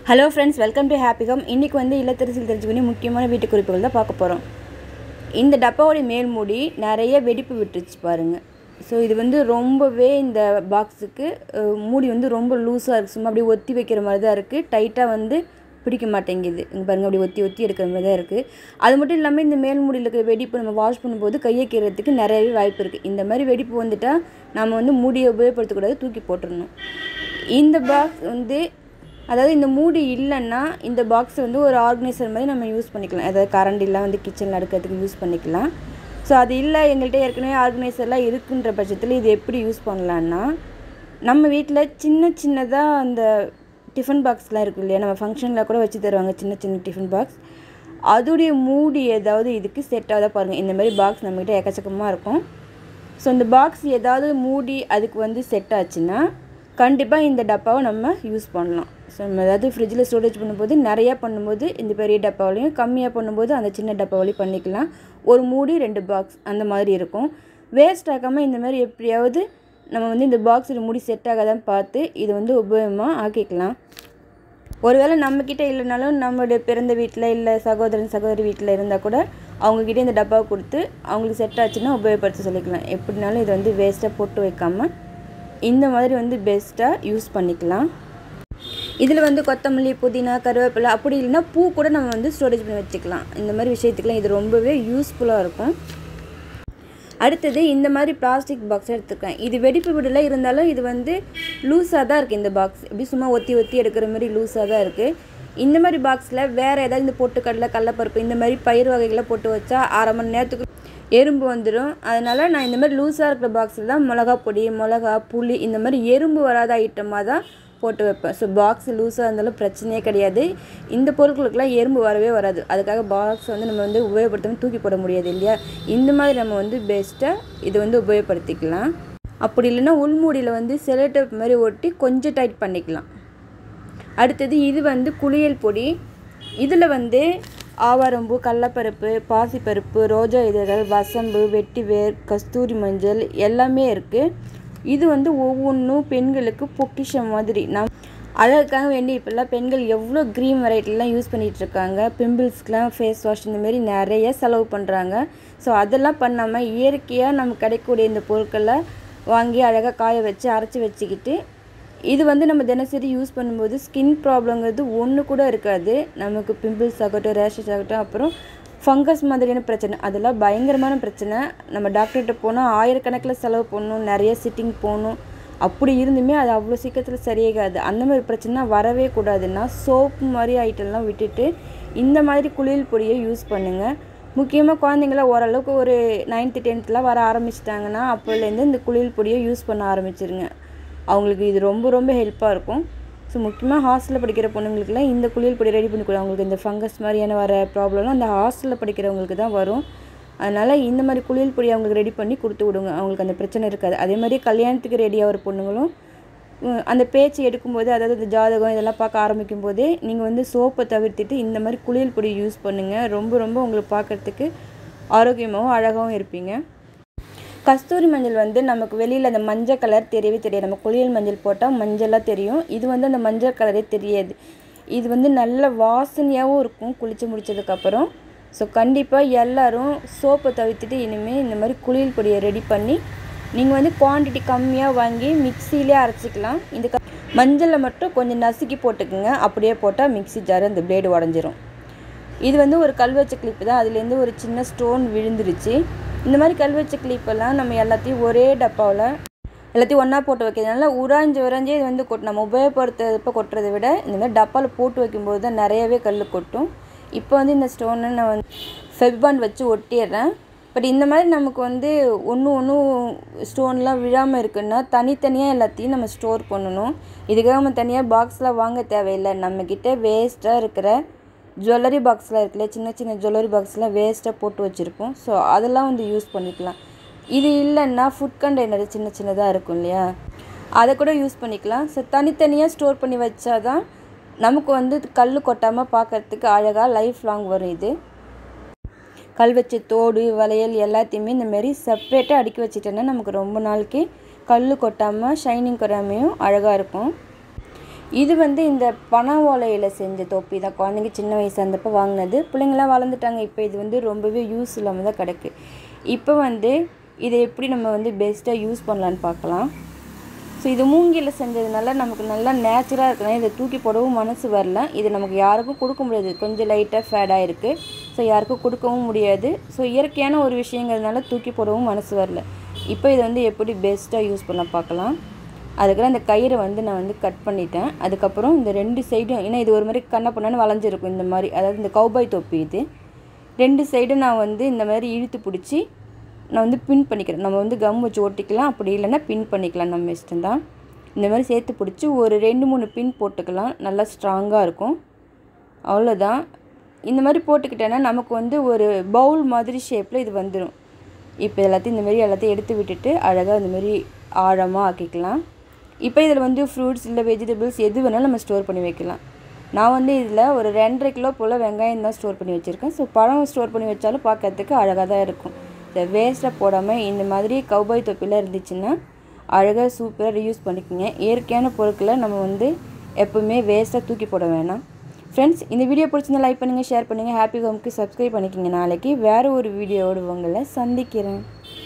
hello friends welcome to happy home இன்றைக்கி வந்து இல்லத்தரசில் தெரிஞ்சுக்கணும் முக்கியமான வீட்டு குறிப்புகள் தான் பார்க்க போகிறோம் இந்த டப்பாவோடைய மேல் மூடி நிறைய வெடிப்பு விட்டுருச்சு பாருங்கள் ஸோ இது வந்து ரொம்பவே இந்த பாக்ஸுக்கு அஹ், மூடி வந்து ரொம்ப லூஸாக இருக்குது சும்மா அப்படியே ஒத்தி வைக்கிற மாதிரி தான் இருக்குது டைட்டாக வந்து பிடிக்க மாட்டேங்குது இங்கே பாருங்கள் அப்படி ஒத்தி ஒத்தி எடுக்கிற மாதிரி தான் இருக்குது அது மட்டும் இல்லாமல் இந்த மேல் மூடியில் இருக்கிற வெடிப்பு நம்ம வாஷ் பண்ணும்போது கையை கீறதுக்கு நிறையவே வாய்ப்பு இருக்குது இந்த மாதிரி வெடிப்பு வந்துட்டால் நம்ம வந்து மூடியை உபயோகப்படுத்தக்கூடாது தூக்கி போட்டுடணும் இந்த பாக்ஸ் வந்து அதாவது இந்த மூடி இல்லைன்னா இந்த பாக்ஸை வந்து ஒரு ஆர்கனைசர் மாதிரி நம்ம யூஸ் பண்ணிக்கலாம் அதாவது கரண்ட் இல்லை வந்து கிச்சனில் அடுக்கிறதுக்கு யூஸ் பண்ணிக்கலாம் ஸோ அது இல்லை எங்கள்கிட்ட ஏற்கனவே ஆர்கனைசர்லாம் இருக்குன்ற பட்சத்தில் இது எப்படி யூஸ் பண்ணலான்னா நம்ம வீட்டில் சின்ன சின்னதாக அந்த டிஃபன் பாக்ஸ்லாம் இருக்கு இல்லையா நம்ம ஃபங்க்ஷனில் கூட வச்சு தருவாங்க சின்ன சின்ன டிஃபன் பாக்ஸ் அதோடைய மூடி ஏதாவது இதுக்கு செட் ஆகாத பாருங்கள் இந்த மாதிரி பாக்ஸ் நம்மக்கிட்ட எக்கச்சக்கமாக இருக்கும் ஸோ இந்த பாக்ஸ் ஏதாவது மூடி அதுக்கு வந்து செட் ஆச்சுன்னா கண்டிப்பாக இந்த டப்பாவை நம்ம யூஸ் பண்ணலாம் ஸோ நம்ம ஏதாவது ஃப்ரிட்ஜில் ஸ்டோரேஜ் பண்ணும்போது நிறையா பண்ணும்போது இந்த பெரிய டப்பாவிலையும் கம்மியாக பண்ணும்போது அந்த சின்ன டப்பாவிலையும் பண்ணிக்கலாம் ஒரு மூடி ரெண்டு பாக்ஸ் அந்த மாதிரி இருக்கும் வேஸ்ட் ஆகாமல் இந்த மாதிரி எப்படியாவது நம்ம வந்து இந்த பாக்ஸில் மூடி செட் ஆகாதான்னு பார்த்து இது வந்து உபயோகமாக ஆக்கிக்கலாம் ஒருவேளை நம்மக்கிட்ட இல்லைனாலும் நம்மளுடைய பிறந்த வீட்டில் இல்லை சகோதரன் சகோதரி வீட்டில் இருந்தால் கூட அவங்கக்கிட்ட இந்த டப்பாவை கொடுத்து அவங்களுக்கு செட் ஆச்சுன்னா உபயோகப்படுத்த சொல்லிக்கலாம் எப்படினாலும் இது வந்து வேஸ்ட்டாக போட்டு வைக்காமல் இந்த மாதிரி வந்து பெஸ்ட்டாக யூஸ் பண்ணிக்கலாம் இதில் வந்து கொத்தமல்லி புதினா கருவேப்பிலை அப்படி இல்லைன்னா பூ கூட நம்ம வந்து ஸ்டோரேஜ் பண்ணி வச்சுக்கலாம் இந்த மாதிரி விஷயத்துக்குலாம் இது ரொம்பவே யூஸ்ஃபுல்லாக இருக்கும் அடுத்தது இந்த மாதிரி பிளாஸ்டிக் பாக்ஸ் எடுத்துருக்கேன் இது வெடிப்பு விடல இருந்தாலும் இது வந்து லூஸாக தான் இருக்குது இந்த பாக்ஸ் இப்படி சும்மா ஒத்தி ஒத்தி எடுக்கிற மாதிரி லூஸாக தான் இருக்குது இந்த மாதிரி பாக்ஸில் வேறு ஏதாவது இந்த பொட்டுக்கடலை கடலைப்பருப்பு இந்த மாதிரி பயிர் வகைகளை போட்டு வச்சா அரை மணி நேரத்துக்கு எறும்பு வந்துடும் அதனால் நான் இந்த மாதிரி லூஸாக இருக்கிற பாக்ஸில் தான் மிளகா பொடி மிளகா புளி இந்த மாதிரி எறும்பு வராத ஐட்டமாக தான் போட்டு வைப்பேன் ஸோ பாக்ஸ் லூஸாக இருந்தாலும் பிரச்சனையே கிடையாது இந்த பொருட்களுக்கெல்லாம் எறும்பு வரவே வராது அதுக்காக பாக்ஸ் வந்து நம்ம வந்து உபயோகப்படுத்தாமல் தூக்கி போட முடியாது இல்லையா இந்த மாதிரி நம்ம வந்து பெஸ்ட்டாக இது வந்து உபயோகப்படுத்திக்கலாம் அப்படி இல்லைன்னா உள்மூடியில் வந்து செலோடேப் மாதிரி ஒட்டி கொஞ்சம் டைட் பண்ணிக்கலாம் அடுத்தது இது வந்து குளியல் பொடி இதில் வந்து ஆவாரம்பூ கடலப்பருப்பு பாசிப்பருப்பு ரோஜா இதழ்கள் வசம்பு வெட்டிவேர் கஸ்தூரி மஞ்சள் எல்லாமே இருக்குது இது வந்து ஒவ்வொன்றும் பெண்களுக்கு பொக்கிஷம் மாதிரி நம் அழகுக்காக வேண்டி இப்போல்லாம் பெண்கள் எவ்வளோ க்ரீம் வெரைட்டிலாம் யூஸ் பண்ணிகிட்டு இருக்காங்க பிம்பிள்ஸ்க்கெலாம் ஃபேஸ் வாஷ் இந்த மாதிரி நிறைய செலவு பண்ணுறாங்க ஸோ அதெல்லாம் பண்ணாமல் இயற்கையாக நமக்கு கிடைக்கக்கூடிய இந்த பொருட்களை வாங்கி அழகாக காய வச்சு அரைச்சி வச்சுக்கிட்டு இது வந்து நம்ம தினசரி யூஸ் பண்ணும்போது ஸ்கின் ப்ராப்ளங்கிறது ஒன்று கூட இருக்காது நமக்கு பிம்பிள்ஸ் ஆகட்டும் ரேஷஸ் ஆகட்டும் அப்புறம் ஃபங்கஸ் மாதிரியான பிரச்சனை அதெல்லாம் பயங்கரமான பிரச்சனை நம்ம டாக்டர்கிட்ட போனால் ஆயிரக்கணக்கில் செலவு பண்ணணும் நிறைய சிட்டிங் போகணும் அப்படி இருந்துமே அது அவ்வளோ சீக்கிரத்தில் சரியாகாது அந்த மாதிரி பிரச்சனை வரவே கூடாதுன்னா சோப்பு மாதிரி ஐட்டம்லாம் விட்டுட்டு இந்த மாதிரி குளியல் பொடியை யூஸ் பண்ணுங்கள் முக்கியமாக குழந்தைங்கள ஓரளவுக்கு ஒரு நைன்த்து டென்த்தில் வர ஆரம்பிச்சிட்டாங்கன்னா அப்போலேருந்து இந்த குளியல் பொடியை யூஸ் பண்ண ஆரம்பிச்சிருங்க அவங்களுக்கு இது ரொம்ப ரொம்ப ஹெல்ப்பாக இருக்கும் ஸோ முக்கியமாக ஹாஸ்டலில் படிக்கிற பொண்ணுங்களுக்குலாம் இந்த குளியல் பொடி ரெடி பண்ணி கொடு அவங்களுக்கு இந்த ஃபங்கஸ் மாதிரியான வர ப்ராப்ளம்லாம் அந்த ஹாஸ்டலில் படிக்கிறவங்களுக்கு தான் வரும் அதனால் இந்த மாதிரி குளியல் பொடி அவங்களுக்கு ரெடி பண்ணி கொடுத்து விடுங்க அவங்களுக்கு அந்த பிரச்சனை இருக்காது அதே மாதிரி கல்யாணத்துக்கு ரெடி ஆகிற பொண்ணுங்களும் உம், அந்த பேச்சு எடுக்கும்போது அதாவது இந்த ஜாதகம் இதெல்லாம் பார்க்க ஆரம்பிக்கும் போதே நீங்கள் வந்து சோப்பை தவிர்த்துட்டு இந்த மாதிரி குளியல் பொடி யூஸ் பண்ணுங்கள் ரொம்ப ரொம்ப உங்களுக்கு பார்க்குறதுக்கு ஆரோக்கியமாகவும் அழகாகவும் இருப்பீங்க கஸ்தூரி மஞ்சள் வந்து நமக்கு வெளியில் அந்த மஞ்சள் கலர் தெரியவே தெரியாது நம்ம குளியல் மஞ்சள் போட்டால் மஞ்சளாக தெரியும் இது வந்து அந்த மஞ்சள் கலரே தெரியாது இது வந்து நல்ல வாசனையாகவும் இருக்கும் குளித்து முடிச்சதுக்கப்புறம் ஸோ கண்டிப்பாக எல்லாரும் சோப்பை தவிர்த்துட்டு இனிமேல் இந்த மாதிரி குளியல் பொடியை ரெடி பண்ணி நீங்கள் வந்து குவான்டிட்டி கம்மியாக வாங்கி மிக்சியிலே அரைச்சிக்கலாம் இந்த க மஞ்சளில் மட்டும் கொஞ்சம் நசுக்கி போட்டுக்குங்க அப்படியே போட்டால் மிக்ஸி ஜார் அந்த பிளேடு உடஞ்சிரும் இது வந்து ஒரு கல்வச்ச கிளிப்பு தான் அதுலேருந்து ஒரு சின்ன ஸ்டோன் விழுந்துருச்சு இந்த மாதிரி கல்வச்ச கிளிப்பெல்லாம் நம்ம எல்லாத்தையும் ஒரே டப்பாவில் எல்லாத்தையும் ஒன்றா போட்டு வைக்கிறதுனால உராஞ்சு உராஞ்சே இது வந்து கொட் நம்ம உபயோகப்படுத்துறப்ப கொட்டுறதை விட இந்த மாதிரி டப்பாவில் போட்டு வைக்கும்போது தான் நிறையவே கல் கொட்டும் இப்போ வந்து இந்த ஸ்டோனை நான் வந்து ஃபெவிபாண்ட் வச்சு ஒட்டிடுறேன் பட் இந்த மாதிரி நமக்கு வந்து ஒன்று ஒன்றும் ஸ்டோன்லாம் விழாமல் இருக்குன்னா தனித்தனியாக எல்லாத்தையும் நம்ம ஸ்டோர் பண்ணணும் இதுக்காக நம்ம தனியாக பாக்ஸ்லாம் வாங்க தேவையில்லை நம்மக்கிட்ட வேஸ்ட்டாக இருக்கிற ஜுவல்லரி பாக்ஸ்லாம் இருக்குல்ல சின்ன சின்ன ஜுவல்லரி பாக்ஸ்லாம் வேஸ்ட்டாக போட்டு வச்சுருப்போம் ஸோ அதெல்லாம் வந்து யூஸ் பண்ணிக்கலாம் இது இல்லைன்னா ஃபுட் கண்டெய்னர் சின்ன சின்னதாக இருக்கும் இல்லையா அதை கூட யூஸ் பண்ணிக்கலாம் ஸோ தனித்தனியாக ஸ்டோர் பண்ணி வச்சாதான் நமக்கு வந்து கல் கொட்டாமல் பார்க்கறதுக்கு அழகாக லைஃப் லாங் வரும் இது கல் வச்ச தோடு வளையல் எல்லாத்தையுமே இந்த மாதிரி செப்ரேட்டாக அடுக்கி வச்சிட்டோன்னா நமக்கு ரொம்ப நாளைக்கு கல் கொட்டாமல் ஷைனிங் குறையாமையும் அழகாக இருக்கும் இது வந்து இந்த பனை ஓலையில் செஞ்ச தொப்பி தான் குழந்தைங்க சின்ன வயசு இருந்தப்போ வாங்கினது பிள்ளைங்களாம் வளர்ந்துட்டாங்க இப்போ இது வந்து ரொம்பவே யூஸ் இல்லாமல் தான் கிடக்கு இப்போ வந்து இதை எப்படி நம்ம வந்து பெஸ்ட்டாக யூஸ் பண்ணலான்னு பார்க்கலாம் ஸோ இது மூங்கில் செஞ்சதுனால நமக்கு நல்லா நேச்சுரலாக இருக்குன்னா இதை தூக்கி போடவும் மனசு வரல இது நமக்கு யாருக்கும் கொடுக்க முடியாது கொஞ்சம் லைட்டாக ஃபேடாக இருக்குது ஸோ யாருக்கும் கொடுக்கவும் முடியாது ஸோ இயற்கையான ஒரு விஷயங்கிறதுனால தூக்கி போடவும் மனசு வரல இப்போ இதை வந்து எப்படி பெஸ்ட்டாக யூஸ் பண்ண பார்க்கலாம் அதுக்கெல்லாம் இந்த கயிறை வந்து நான் வந்து கட் பண்ணிட்டேன் அதுக்கப்புறம் இந்த ரெண்டு சைடும் ஏன்னா இது ஒரு மாதிரி கண்ண பண்ணான்னு வளைஞ்சிருக்கும் இந்த மாதிரி அதாவது இந்த கௌபாய் தொப்பி இது ரெண்டு சைடும் நான் வந்து இந்த மாதிரி இழுத்து பிடிச்சி நான் வந்து பின் பண்ணிக்கிறேன் நம்ம வந்து கம் வச்சு ஒட்டிக்கலாம் அப்படி இல்லைன்னா பின் பண்ணிக்கலாம் நம்ம இஷ்டம் தான் இந்த மாதிரி சேர்த்து பிடிச்சி ஒரு ரெண்டு மூணு பின் போட்டுக்கலாம் நல்லா ஸ்ட்ராங்காக இருக்கும் அவ்வளோதான் இந்த மாதிரி போட்டுக்கிட்டேன்னா நமக்கு வந்து ஒரு பவுல் மாதிரி ஷேப்பில் இது வந்துடும் இப்போ எல்லாத்தையும் இந்த மாதிரி எல்லாத்தையும் எடுத்து விட்டுட்டு அழகாக இந்த மாதிரி ஆழமாக ஆக்கிக்கலாம் இப்போ இதில் வந்து ஃப்ரூட்ஸ் இல்லை வெஜிடபிள்ஸ் எது வேணாலும் நம்ம ஸ்டோர் பண்ணி வைக்கலாம் நான் வந்து இதில் ஒரு ரெண்டரை கிலோ போல் வெங்காயம் தான் ஸ்டோர் பண்ணி வச்சுருக்கேன் ஸோ பழம் ஸ்டோர் பண்ணி வச்சாலும் பார்க்கறதுக்கு அழகாக தான் இருக்கும் இதை வேஸ்ட்டாக போடாமல் இந்த மாதிரி கௌபாய் தொப்பிலாம் இருந்துச்சுன்னா அழகாக சூப்பராக ரியூஸ் பண்ணிக்கோங்க இயற்கையான பொருட்களை நம்ம வந்து எப்போவுமே வேஸ்ட்டாக தூக்கி போட வேணாம் ஃப்ரெண்ட்ஸ் இந்த வீடியோ பிடிச்சிருந்தா லைக் பண்ணுங்கள் ஷேர் பண்ணுங்கள் ஹாப்பி ஹோம்க்கு சப்ஸ்கிரைப் பண்ணிக்கோங்க நாளைக்கு வேறு ஒரு வீடியோவோடு உங்களை சந்திக்கிறேன்